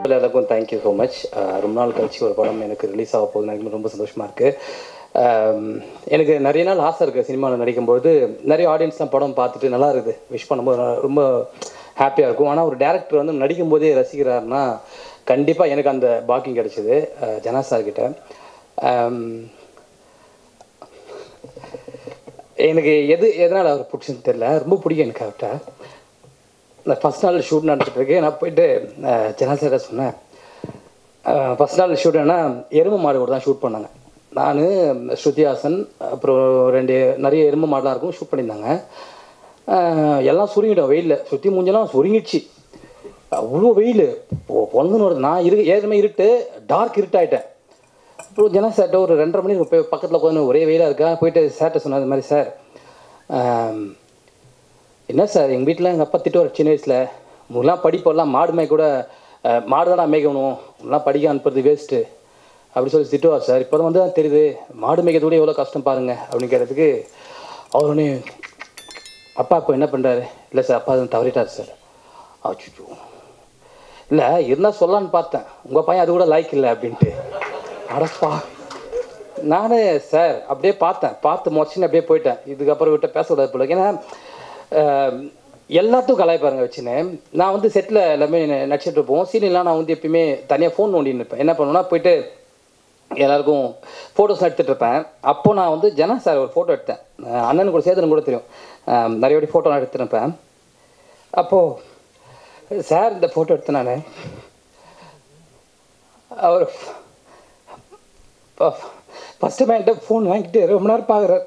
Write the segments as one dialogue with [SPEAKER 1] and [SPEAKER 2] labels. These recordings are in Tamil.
[SPEAKER 1] எல்லாருக்கும் தேங்க்யூ ஸோ மச் ரொம்ப நாள் கழிச்சு ஒரு படம் எனக்கு ரிலீஸ் ஆக போகுது எனக்கு ரொம்ப சந்தோஷமாக இருக்குது எனக்கு நிறைய நாள் ஆசை இருக்குது சினிமாவில் நடிக்கும்போது நிறைய ஆடியன்ஸ்லாம் படம் பார்த்துட்டு நல்லா இருக்குது விஷ் பண்ணும்போது நான் ரொம்ப ஹாப்பியாக இருக்கும் ஆனால் ஒரு டேரக்டர் வந்து நடிக்கும் போதே ரசிக்கிறாருன்னா கண்டிப்பாக எனக்கு அந்த பாக்கியம் கிடைச்சிது அஹ், ஜனா சார் கிட்ட ஆம், எனக்கு எது எதனால் அவர் பிடிச்சுன்னு தெரியல ரொம்ப பிடிக்கும் எனக்கு அவர்கிட்ட நான் ஃபஸ்ட் நாள் ஷூட் நடந்துட்டு இருக்கு நான் போயிட்டு ஜனாசார சொன்னேன் ஃபஸ்ட் நாள் ஷூட் என்ன எருமை மாடு கூட தான் ஷூட் பண்ணாங்க நான் ஸ்ருதிஹாசன் அப்புறம் ரெண்டு நிறைய எருமை மாடெலாம் இருக்கும் ஷூட் பண்ணியிருந்தாங்க அஹ், எல்லாம் சுருங்கிட்டோம் வெயிலில் சுற்றி மூஞ்செல்லாம் சுருங்கிடுச்சு அவ்வளோ வெயில் பொழுதுன்னு வருது நான் இரு ஏற்கனவே இருட்டு டார்க் இருட்டாயிட்டேன் அப்புறம் ஜனா சார்ட்ட ஒரு ரெண்டரை மணி இருக்கும் போய் பக்கத்தில் உட்காந்து ஒரே வெயிலாக இருக்கா போயிட்டு சார்ட்ட சொன்னேன் இது மாதிரி சார் ஆம், என்ன சார் எங்கள் வீட்டில் எங்கள் அப்பா திட்டுவார் சின்ன வயசில் உங்களாம் படிப்பெல்லாம் மாடு மேய்க்க கூட அஹ், மாடு தானே மேய்க்கணும் உங்களாம் படிக்க அனுப்புறது வேஸ்ட்டு அப்படி சொல்லி திட்டுவார் சார் இப்போ வந்து தான் தெரியுது மாடு மேய்க்கிறது கூட எவ்வளோ கஷ்டம் பாருங்க அப்படின்னு கேட்டதுக்கு அவர் உடனே அப்பா இப்போ என்ன பண்ணுறாரு இல்லை சார் அப்பா அது தவறிட்டார் சார் அச்சுச்சோ இல்லை இருந்தால் சொல்லலான்னு பார்த்தேன் உங்கள் பையன் அது கூட லைக் இல்லை அப்படின்ட்டு அடப்பா நானே சார் அப்படியே பார்த்தேன் பார்த்து மொச்சின்னு அப்படியே போயிட்டேன் இதுக்கப்புறம் விட்ட பேசக்கூடாது போல ஏன்னா அஹ், எல்லாத்துக்கும் கலாய்ப்பாருங்க வச்சுன்னு நான் வந்து செட்டில் எல்லாமே ந- நடிச்சிட்டு இருப்போம் சீனியர்லாம் நான் வந்து எப்பயுமே தனியாக ஃபோன் நோண்டின்னு இருப்பேன் என்ன பண்ணுவேன்னா போயிட்டு எல்லாருக்கும் ஃபோட்டோஸ் எடுத்துகிட்டு இருப்பேன் அப்போ நான் வந்து ஜனா சார் ஒரு ஃபோட்டோ எடுத்தேன் அஹ் அண்ணனுக்கு கூட சேதனுக்கு கூட தெரியும் அஹ் நிறைய வாட்டி ஃபோட்டோ நான் எடுத்துருப்பேன் அப்போது சார் இந்த ஃபோட்டோ எடுத்தேன் நான் அவர் ஃபஸ்ட்டு என்கிட்ட ஃபோன் வாங்கிட்டு ரொம்ப நேரம் பார்க்குறார்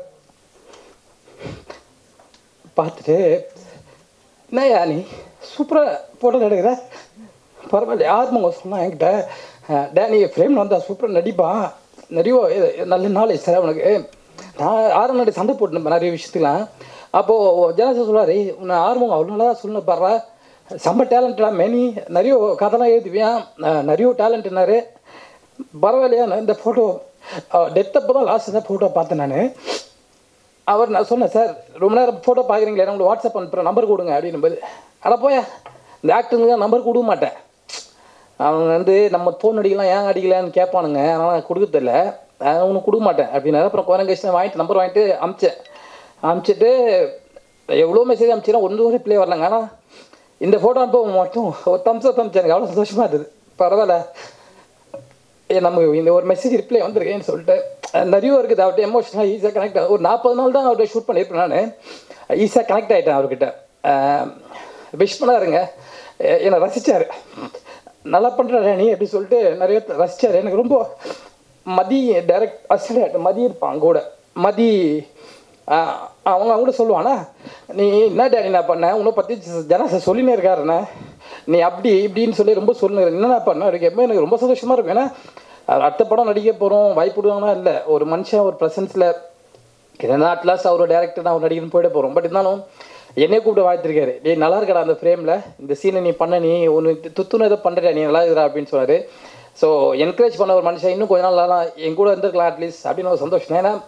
[SPEAKER 1] பார்த்துட்டு என்னய்யா நீ சூப்பராக ஃபோட்டோ எடுக்கிற பரவாயில்ல யாருமங்க சொன்னா என்கிட்ட அஹ், டேனி ஃப்ரேமில் வந்தால் சூப்பராக நடிப்பான் நிறைய இது- நல்ல நாலேஜ் சார் உனக்கு நான் ஆறு நாடு சண்டை போட்டுருப்பேன் நிறைய விஷயத்துலாம் அப்போது ஜனசா சொல்லுவார் உன்னை ஆர்வம் அவ்வளோ நல்லா சொல்லுங்க பாடுறா செம்ம டேலண்டடா மெனி நிறைய கதைலாம் எழுதுவியான் அஹ், நிறைய டேலண்ட்னாரு பரவாயில்லையா நான் இந்த ஃபோட்டோ டெத் அப்போ தான் லாஸ்ட் தான் ஃபோட்டோ பார்த்தேன் நான் அவர் நான் சொன்னேன் சார் ரொம்ப நேரம் ஃபோட்டோ பார்க்குறீங்களே உங்களுக்கு வாட்ஸ்அப் அனுப்புகிறேன் நம்பர் கொடுங்க அப்படின்னு போது அட போயா இந்த ஆக்டருங்க நம்பர் கொடுக்க மாட்டேன் அவங்க வந்து நம்ம ஃபோன் அடிக்கலாம் ஏன் அடிக்கலான்னு கேட்பானுங்க ஆனால் கொடுக்கறதில்ல அவனுக்கு கொடுக்க மாட்டேன் அப்படின்னா அப்புறம் குரங்கு கழிச்சு வாங்கிட்டு நம்பர் வாங்கிட்டு அமிச்சேன் அமிச்சிட்டு எவ்வளோ மெசேஜ் அமிச்சினா ஒன்று ஒரு ரிப்ளை வரலங்க ஆனால் இந்த ஃபோட்டோ அனுப்ப மட்டும் ஒரு தம்ஸ் அப் அமிச்சேன் எனக்கு அவ்வளோ சந்தோஷமாக இருந்தது பரவாயில்ல ஏ, நமக்கு இந்த ஒரு மெசேஜ் ரிப்ளை வந்திருக்கேன்னு சொல்லிட்டு அஹ் நிறைய இருக்குது அவர்கிட்ட எமோஷனலாக ஈஸியாக கனெக்ட் ஒரு நாற்பது நாள் தான் அவர்கிட்ட ஷூட் பண்ணியிருப்பேன் நான் ஈஸியாக கனெக்ட் ஆகிட்டேன் அவர்கிட்ட விஷ் பண்ணாருங்க எ- என்னை ரசித்தார் நல்லா பண்ணுற நீ அப்படி சொல்லிட்டு நிறைய பேர் ரசித்தார் எனக்கு ரொம்ப மதி டைரக்ட் அசிஸ்டன்ட் மதி இருப்பான் கூட மதி ஆஹ், அவங்க அவங்க கூட சொல்லுவானா நீ என்ன டேடி நான் பண்ண உன்னை பற்றி ஜனச சொல்லினே இருக்காருண்ணே நீ அப்படி இப்படின்னு சொல்லி ரொம்ப சொல்லுங்க என்னென்ன பண்ண எனக்கு எப்பவுமே எனக்கு ரொம்ப சந்தோஷமாக இருக்கும் ஏன்னா அஹ், அடுத்த படம் நடிக்க போகிறோம் வாய்ப்பு விடுவாங்கன்னா இல்லை ஒரு மனுஷன் ஒரு ப்ரெசன்ஸில் என்ன அட்லாஸ் அவர் டேரக்டர் நான் நடிக்கணும் போயிட போகிறோம் பட் இருந்தாலும் என்னைய கூப்பிட்டு வாழ்த்திருக்காரு டேய் நல்லா இருக்கடா அந்த ஃப்ரேமில் இந்த சீனை நீ பண்ண நீ ஒன்று துத்துன்னு ஏதோ பண்ணுற நீ நல்லா இருக்கிறா அப்படின்னு சொன்னார் ஸோ என்கரேஜ் பண்ண ஒரு மனுஷன் இன்னும் கொஞ்ச நாள் நல்லா என் கூட இருந்திருக்கலாம் அட்லீஸ்ட் அப்படின்னு ஒரு சந்தோஷம் ஏன்னா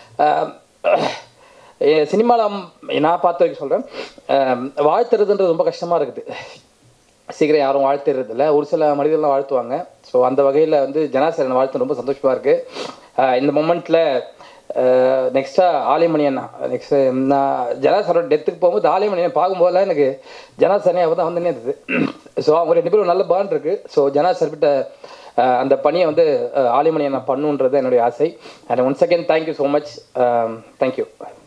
[SPEAKER 1] சினிமாவில் நான் பார்த்த வரைக்கும் சொல்கிறேன் வாழ்த்துறதுன்றது ரொம்ப கஷ்டமாக இருக்குது சீக்கிரம் யாரும் வாழ்த்துறது இல்லை ஒரு சில மனிதர்கள்லாம் வாழ்த்துவாங்க ஸோ அந்த வகையில் வந்து ஜனாசரன் வாழ்த்து ரொம்ப சந்தோஷமாக இருக்குது இந்த மொமெண்ட்டில் நெக்ஸ்ட்டாக ஆலிமணி அண்ணா நெக்ஸ்ட்டு நான் ஜனாசரோட டெத்துக்கு போகும்போது ஆலிமணி அண்ணன் பார்க்கும்போதெல்லாம் எனக்கு ஜனாசரனே அவள் தான் வந்துனே இருந்தது ஸோ அவங்க ரெண்டு பேரும் நல்ல பாண்ட் இருக்குது ஸோ ஜனாசர் கிட்ட அஹ், அந்த பணியை வந்து அஹ், ஆலிமணி அண்ணா பண்ணுன்றது என்னுடைய ஆசை and one second thank you so much thank you